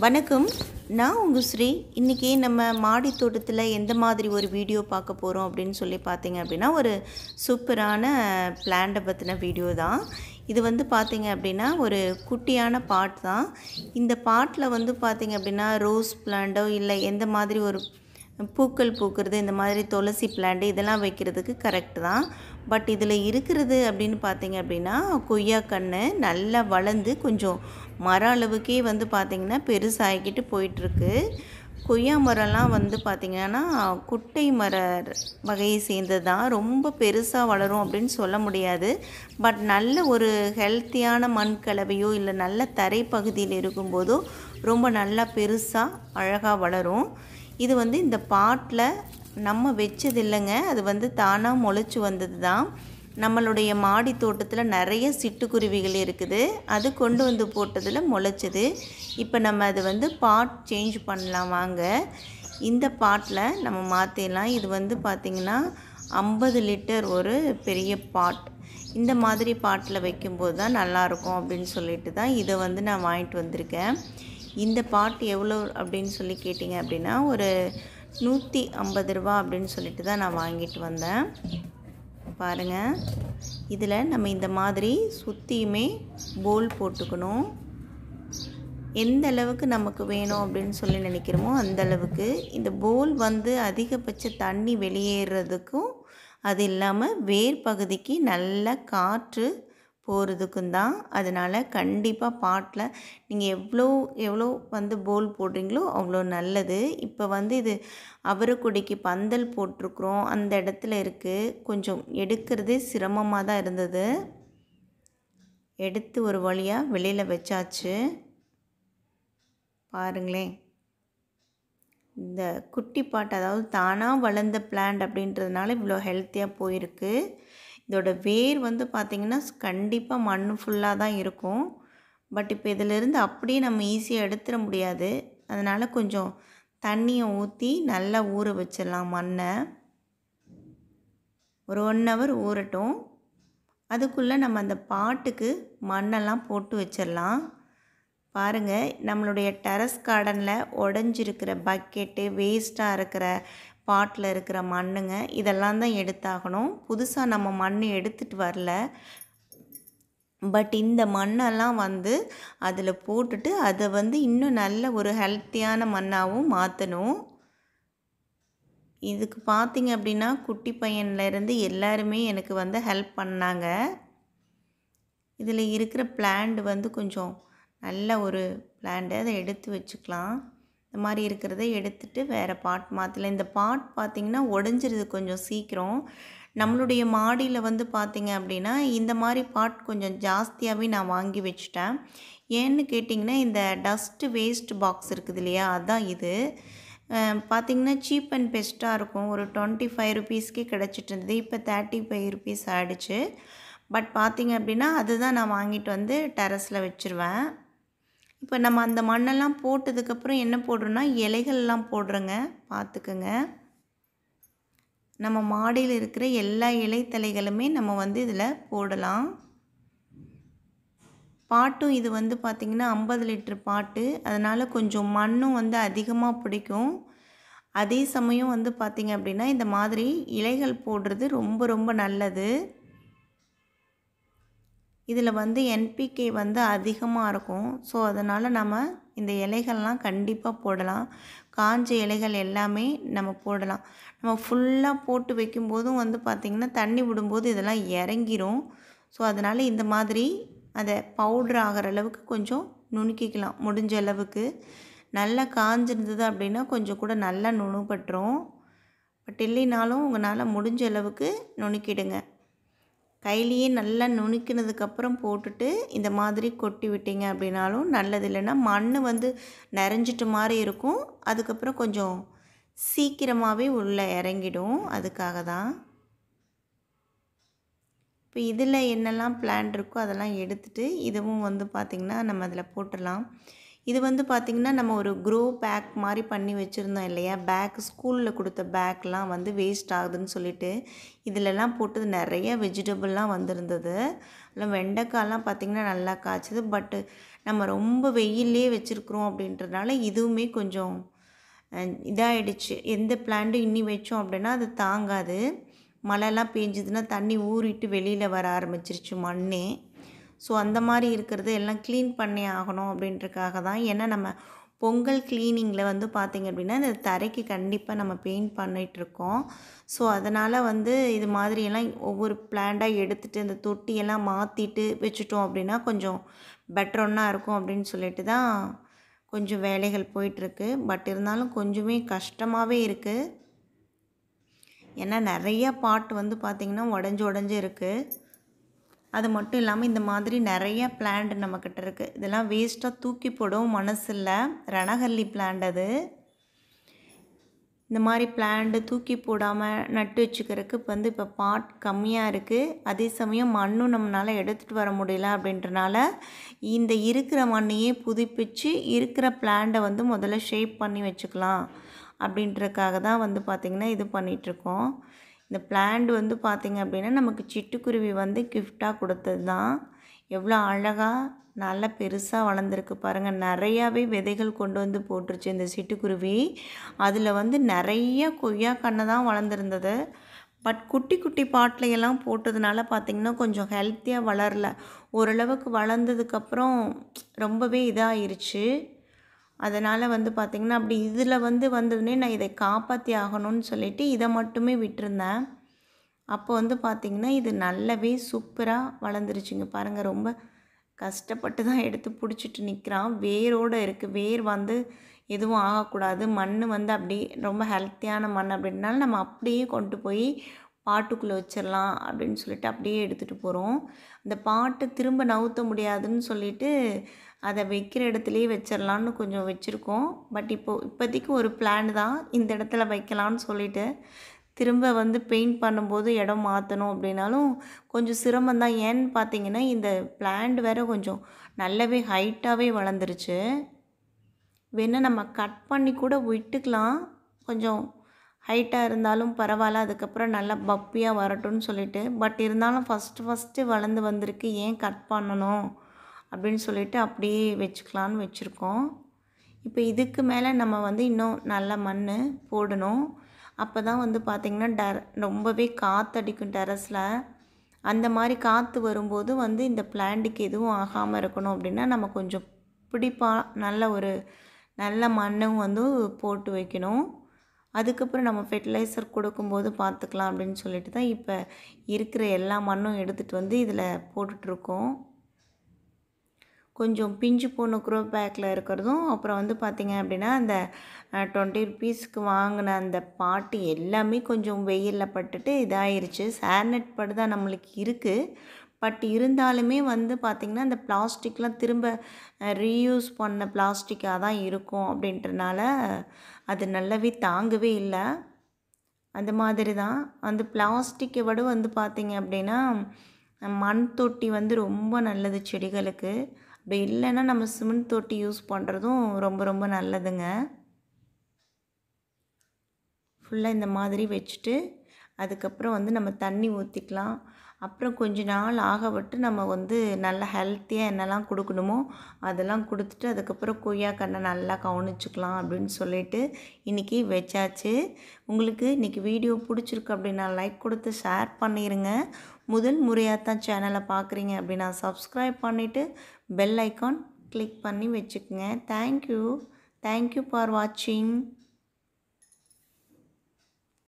வணக்கம் நான் உங்கள் ஸ்ரீ இன்றைக்கி நம்ம மாடி தோட்டத்தில் எந்த மாதிரி ஒரு வீடியோ பார்க்க போகிறோம் அப்படின்னு சொல்லி பார்த்தீங்க அப்படின்னா ஒரு சூப்பரான பிளான்ட்டை பற்றின வீடியோ தான் இது வந்து பார்த்தீங்க அப்படின்னா ஒரு குட்டியான பாட் தான் இந்த பாட்டில் வந்து பார்த்தீங்க அப்படின்னா ரோஸ் பிளான்ட்டோ இல்லை எந்த மாதிரி ஒரு பூக்கள் பூக்கிறது இந்த மாதிரி துளசி பிளான்ட் இதெல்லாம் வைக்கிறதுக்கு கரெக்ட் தான் பட் இதில் இருக்கிறது அப்படின்னு பார்த்தீங்க அப்படின்னா கொய்யா கன்று நல்லா வளர்ந்து கொஞ்சம் மர அளவுக்கே வந்து பார்த்திங்கன்னா பெருசாகிக்கிட்டு போயிட்டுருக்கு கொய்யா மரம்லாம் வந்து பார்த்திங்கன்னா குட்டை மர வகையை சேர்ந்தது தான் ரொம்ப பெருசாக வளரும் அப்படின்னு சொல்ல முடியாது பட் நல்ல ஒரு ஹெல்த்தியான மண் கலவையோ இல்லை நல்ல தரைப்பகுதியில் இருக்கும்போதோ ரொம்ப நல்லா பெருசாக அழகாக வளரும் இது வந்து இந்த பாட்டில் நம்ம வச்சது இல்லைங்க அது வந்து தானாக முளைச்சி வந்தது தான் நம்மளுடைய மாடி தோட்டத்தில் நிறைய சிட்டுக்குருவிகள் இருக்குது அது கொண்டு வந்து போட்டதில் முளைச்சது இப்போ நம்ம அது வந்து பாட் சேஞ்ச் பண்ணலாம் வாங்க இந்த பாட்டில் நம்ம மாற்றிடலாம் இது வந்து பார்த்திங்கன்னா ஐம்பது லிட்டர் ஒரு பெரிய பாட் இந்த மாதிரி பாட்டில் வைக்கும்போது தான் நல்லாயிருக்கும் அப்படின்னு சொல்லிட்டு தான் இதை வந்து நான் வாங்கிட்டு வந்திருக்கேன் இந்த பாட் எவ்வளோ அப்படின்னு சொல்லி கேட்டிங்க அப்படின்னா ஒரு நூற்றி ஐம்பது ரூபா அப்படின்னு சொல்லிட்டு தான் நான் வாங்கிட்டு வந்தேன் பாருங்கள் இதில் நம்ம இந்த மாதிரி சுற்றியுமே போல் போட்டுக்கணும் எந்த அளவுக்கு நமக்கு வேணும் அப்படின்னு சொல்லி நினைக்கிறோமோ அந்த அளவுக்கு இந்த போல் வந்து அதிகபட்ச தண்ணி வெளியேறதுக்கும் அது இல்லாமல் வேர் பகுதிக்கு நல்ல காற்று போகிறதுக்கும் தான் அதனால் கண்டிப்பாக பாட்டில் நீங்கள் எவ்வளோ எவ்வளோ வந்து போல் போடுறீங்களோ அவ்வளோ நல்லது இப்போ வந்து இது அவரைக்கொடிக்கு பந்தல் போட்டிருக்குறோம் அந்த இடத்துல இருக்குது கொஞ்சம் எடுக்கிறதே சிரமமாக தான் இருந்தது எடுத்து ஒரு வழியாக வெளியில் வச்சாச்சு பாருங்களேன் இந்த குட்டி பாட்டு அதாவது தானாக வளர்ந்த பிளான்ட் அப்படின்றதுனால இவ்வளோ ஹெல்த்தியாக போயிருக்கு இதோட வேர் வந்து பார்த்திங்கன்னா கண்டிப்பாக மண் ஃபுல்லாக தான் இருக்கும் பட் இப்போ இதிலிருந்து அப்படியே நம்ம ஈஸியாக எடுத்துட முடியாது அதனால் கொஞ்சம் தண்ணியை ஊற்றி நல்லா ஊற வச்சிடலாம் மண்ணை ஒரு ஒன் ஹவர் ஊறட்டும் அதுக்குள்ளே நம்ம அந்த பாட்டுக்கு மண்ணெல்லாம் போட்டு வச்சிடலாம் பாருங்கள் நம்மளுடைய டெரஸ் கார்டனில் உடஞ்சிருக்கிற பக்கெட்டு வேஸ்ட்டாக இருக்கிற பாட்டில் இருக்கிற மண்ணுங்க இதெல்லாம் தான் எடுத்தாகணும் புதுசாக நம்ம மண் எடுத்துகிட்டு வரல பட் இந்த மண்ணெல்லாம் வந்து அதில் போட்டுட்டு அதை வந்து இன்னும் நல்ல ஒரு ஹெல்த்தியான மண்ணாகவும் மாற்றணும் இதுக்கு பார்த்திங்க அப்படின்னா குட்டி பையன்லேருந்து எல்லாருமே எனக்கு வந்து ஹெல்ப் பண்ணாங்க இதில் இருக்கிற பிளான்ட் வந்து கொஞ்சம் நல்ல ஒரு பிளான்ட்டு அதை எடுத்து வச்சுக்கலாம் இந்த மாதிரி இருக்கிறத எடுத்துகிட்டு வேறு பாட் மாற்றலாம் இந்த பாட் பார்த்திங்கன்னா உடஞ்சிருது கொஞ்சம் சீக்கிரம் நம்மளுடைய மாடியில் வந்து பார்த்திங்க அப்படின்னா இந்த மாதிரி பாட் கொஞ்சம் ஜாஸ்தியாகவே நான் வாங்கி வச்சுட்டேன் ஏன்னு கேட்டிங்கன்னா இந்த டஸ்ட்டு வேஸ்ட் பாக்ஸ் இருக்குது இல்லையா அதுதான் இது பார்த்திங்கன்னா சீப் அண்ட் பெஸ்ட்டாக இருக்கும் ஒரு டுவெண்ட்டி ஃபைவ் ருபீஸ்க்கே கிடச்சிட்டு இருந்தது இப்போ தேர்ட்டி ஃபைவ் ருபீஸ் ஆகிடுச்சு பட் பார்த்திங்க அப்படின்னா அதுதான் நான் வாங்கிட்டு வந்து டெரஸில் வச்சுருவேன் இப்போ நம்ம அந்த மண்ணெல்லாம் போட்டதுக்கப்புறம் என்ன போடுறோன்னா இலைகள்லாம் போடுறோங்க பார்த்துக்குங்க நம்ம மாடியில் இருக்கிற எல்லா இலைத்தலைகளுமே நம்ம வந்து இதில் போடலாம் பாட்டும் இது வந்து பார்த்திங்கன்னா ஐம்பது லிட்டர் பாட்டு அதனால் கொஞ்சம் மண்ணும் வந்து அதிகமாக பிடிக்கும் அதே சமயம் வந்து பார்த்திங்க அப்படின்னா இந்த மாதிரி இலைகள் போடுறது ரொம்ப ரொம்ப நல்லது இதில் வந்து என்பிகே வந்து அதிகமாக இருக்கும் ஸோ அதனால் நம்ம இந்த இலைகள்லாம் கண்டிப்பாக போடலாம் காஞ்ச இலைகள் எல்லாமே நம்ம போடலாம் நம்ம ஃபுல்லாக போட்டு வைக்கும்போதும் வந்து பார்த்திங்கன்னா தண்ணி விடும்போது இதெல்லாம் இறங்கிரும் ஸோ அதனால் இந்த மாதிரி அதை பவுட்ரு ஆகிற அளவுக்கு கொஞ்சம் நுணுக்கிக்கலாம் முடிஞ்ச அளவுக்கு நல்லா காஞ்சிருந்தது அப்படின்னா கொஞ்சம் கூட நல்லா நுணுப்பட்டுரும் பட் இல்லைனாலும் உங்களால் முடிஞ்ச அளவுக்கு நுணுக்கிடுங்க கையிலேயே நல்லா நுணுக்கினதுக்கப்புறம் போட்டுட்டு இந்த மாதிரி கொட்டி விட்டீங்க அப்படின்னாலும் நல்லது இல்லைன்னா மண் வந்து நிறைஞ்சிட்டு மாதிரி இருக்கும் அதுக்கப்புறம் கொஞ்சம் சீக்கிரமாகவே உள்ளே இறங்கிடும் அதுக்காக தான் இப்போ இதில் என்னெல்லாம் பிளான் இருக்கோ அதெல்லாம் எடுத்துகிட்டு இதுவும் வந்து பார்த்திங்கன்னா நம்ம அதில் போட்டுடலாம் இது வந்து பார்த்திங்கன்னா நம்ம ஒரு க்ரோ பேக் மாதிரி பண்ணி வச்சுருந்தோம் இல்லையா பேக் ஸ்கூலில் கொடுத்த பேக்லாம் வந்து வேஸ்ட் ஆகுதுன்னு சொல்லிட்டு இதிலெல்லாம் போட்டது நிறைய வெஜிடபிள்லாம் வந்திருந்தது இல்லை வெண்டைக்காய்லாம் பார்த்திங்கன்னா நல்லா காய்ச்சது பட்டு நம்ம ரொம்ப வெயிலே வச்சுருக்குறோம் அப்படின்றதுனால இதுவுமே கொஞ்சம் அஹ், இதாயிடுச்சு எந்த பிளான்ட்டும் இன்னி வச்சோம் அப்படின்னா அது தாங்காது மழைலாம் பேஞ்சுதுன்னா தண்ணி ஊறிட்டு வெளியில் வர ஆரம்பிச்சிருச்சு மண்ணே ஸோ அந்த மாதிரி இருக்கிறது எல்லாம் க்ளீன் பண்ணி ஆகணும் அப்படின்றக்காக தான் ஏன்னா நம்ம பொங்கல் க்ளீனிங்கில் வந்து பார்த்திங்க அப்படின்னா இந்த தரைக்கு கண்டிப்பாக நம்ம பெயிண்ட் பண்ணிகிட்ருக்கோம் ஸோ அதனால் வந்து இது மாதிரியெல்லாம் ஒவ்வொரு பிளான்டாக எடுத்துகிட்டு இந்த தொட்டியெல்லாம் மாற்றிட்டு வச்சுட்டோம் அப்படின்னா கொஞ்சம் பெட்டரொன்னாக இருக்கும் அப்படின்னு சொல்லிட்டு தான் கொஞ்சம் வேலைகள் போயிட்டுருக்கு பட் இருந்தாலும் கொஞ்சமே கஷ்டமாகவே இருக்குது ஏன்னா நிறைய பாட் வந்து பார்த்திங்கன்னா உடஞ்சி உடஞ்சி இருக்குது அது மட்டும் இல்லாமல் இந்த மாதிரி நிறைய பிளான்ட் நம்மக்கிட்ட இருக்குது இதெல்லாம் வேஸ்ட்டாக தூக்கி போடவும் மனசு இல்லை ரணகல்லி பிளான்ட் அது இந்த மாதிரி பிளான்ட் தூக்கி போடாமல் நட்டு வச்சுக்கிறதுக்கு இப்போ வந்து இப்போ பாட் கம்மியாக இருக்குது அதே சமயம் மண்ணும் நம்மளால் எடுத்துகிட்டு வர முடியல அப்படின்றனால இந்த இருக்கிற மண்ணையே புதுப்பிச்சு இருக்கிற பிளான்ட்டை வந்து முதல்ல ஷேப் பண்ணி வச்சுக்கலாம் அப்படின்றதுக்காக தான் வந்து பார்த்திங்கன்னா இது பண்ணிகிட்ருக்கோம் இந்த பிளான்ட் வந்து பார்த்திங்க அப்படின்னா நமக்கு சிட்டுக்குருவி வந்து கிஃப்டாக கொடுத்தது தான் எவ்வளோ அழகாக நல்ல பெருசாக வளர்ந்துருக்கு பாருங்கள் நிறையாவே விதைகள் கொண்டு வந்து போட்டுருச்சு இந்த சிட்டுக்குருவி அதில் வந்து நிறைய கொய்யா கண்ணை தான் வளர்ந்துருந்தது பட் குட்டி குட்டி பாட்டில் எல்லாம் போட்டதுனால பார்த்திங்கன்னா கொஞ்சம் ஹெல்த்தியாக வளரல ஓரளவுக்கு வளர்ந்ததுக்கப்புறம் ரொம்பவே இதாகிருச்சு அதனால் வந்து பார்த்திங்கன்னா அப்படி இதில் வந்து வந்ததுனே நான் இதை காப்பாற்றி ஆகணும்னு சொல்லிட்டு இதை மட்டுமே விட்டுருந்தேன் அப்போ வந்து பார்த்திங்கன்னா இது நல்லாவே சூப்பராக வளர்ந்துருச்சுங்க பாருங்கள் ரொம்ப கஷ்டப்பட்டு தான் எடுத்து பிடிச்சிட்டு நிற்கிறான் வேரோடு இருக்குது வேர் வந்து எதுவும் ஆகக்கூடாது மண் வந்து அப்படி ரொம்ப ஹெல்த்தியான மண் அப்படின்னால நம்ம அப்படியே கொண்டு போய் பாட்டுக்குள்ளே வச்சிடலாம் அப்படின்னு சொல்லிட்டு அப்படியே எடுத்துகிட்டு போகிறோம் அந்த பாட்டு திரும்ப நவுத்த முடியாதுன்னு சொல்லிட்டு அதை வைக்கிற இடத்துலையே வச்சிடலான்னு கொஞ்சம் வச்சுருக்கோம் பட் இப்போது இப்போதைக்கு ஒரு பிளான் தான் இந்த இடத்துல வைக்கலான்னு சொல்லிட்டு திரும்ப வந்து பெயிண்ட் பண்ணும்போது இடம் மாற்றணும் அப்படின்னாலும் கொஞ்சம் சிரமம் தான் ஏன்னு பார்த்தீங்கன்னா இந்த பிளான்ட் வேறு கொஞ்சம் நல்லாவே ஹைட்டாகவே வளர்ந்துருச்சு வேணால் நம்ம கட் பண்ணி கூட விட்டுக்கலாம் கொஞ்சம் ஹைட்டாக இருந்தாலும் பரவாயில்ல அதுக்கப்புறம் நல்லா பப்பியாக வரட்டும்னு சொல்லிட்டு பட் இருந்தாலும் ஃபஸ்ட்டு ஃபஸ்ட்டு வளர்ந்து வந்திருக்கு ஏன் கட் பண்ணணும் அப்படின்னு சொல்லிட்டு அப்படியே வச்சுக்கலான்னு வச்சுருக்கோம் இப்போ இதுக்கு மேலே நம்ம வந்து இன்னும் நல்ல மண் போடணும் அப்போ தான் வந்து பார்த்திங்கன்னா டர் ரொம்பவே காற்றடிக்கும் டெரஸில் அந்த மாதிரி காற்று வரும்போது வந்து இந்த பிளான்ட்டுக்கு எதுவும் ஆகாமல் இருக்கணும் அப்படின்னா நம்ம கொஞ்சம் பிடிப்பாக நல்ல ஒரு நல்ல மண்ணும் வந்து போட்டு வைக்கணும் அதுக்கப்புறம் நம்ம ஃபெர்டிலைசர் கொடுக்கும்போது பார்த்துக்கலாம் அப்படின்னு சொல்லிட்டு தான் இப்போ இருக்கிற எல்லா மண்ணும் எடுத்துகிட்டு வந்து இதில் போட்டுட்ருக்கோம் கொஞ்சம் பிஞ்சு போன க்ரோ பேக்கில் இருக்கிறதும் அப்புறம் வந்து பார்த்திங்க அப்படின்னா அந்த டுவெண்ட்டி ருபீஸ்க்கு வாங்கின அந்த பாட்டு எல்லாமே கொஞ்சம் வெயிலில் பட்டுட்டு இதாயிருச்சு சேர்நெட் படு தான் நம்மளுக்கு இருக்குது பட் இருந்தாலுமே வந்து பார்த்திங்கன்னா அந்த பிளாஸ்டிக்லாம் திரும்ப ரீயூஸ் பண்ண பிளாஸ்டிக்காக தான் இருக்கும் அப்படின்றனால அது நல்லாவே தாங்கவே இல்லை அந்த மாதிரி தான் அந்த பிளாஸ்டிக்கை விட வந்து பார்த்திங்க அப்படின்னா மண் தொட்டி வந்து ரொம்ப நல்லது செடிகளுக்கு அப்படி இல்லைன்னா நம்ம சிமெண்ட் தொட்டி யூஸ் பண்ணுறதும் ரொம்ப ரொம்ப நல்லதுங்க ஃபுல்லாக இந்த மாதிரி வச்சுட்டு அதுக்கப்புறம் வந்து நம்ம தண்ணி ஊற்றிக்கலாம் அப்புறம் கொஞ்ச நாள் ஆக விட்டு நம்ம வந்து நல்லா ஹெல்த்தியாக என்னெல்லாம் கொடுக்கணுமோ அதெல்லாம் கொடுத்துட்டு அதுக்கப்புறம் கொய்யா கண்ணை நல்லா கவனிச்சுக்கலாம் அப்படின்னு சொல்லிட்டு இன்றைக்கி வச்சாச்சு உங்களுக்கு இன்றைக்கி வீடியோ பிடிச்சிருக்கு அப்படின்னா லைக் கொடுத்து ஷேர் பண்ணிடுங்க முதல் முறையாக தான் சேனலை பார்க்குறீங்க அப்படின்னா சப்ஸ்கிரைப் பண்ணிவிட்டு பெல் ஐக்கான் கிளிக் பண்ணி வச்சுக்கோங்க தேங்க்யூ தேங்க்யூ ஃபார் வாட்சிங்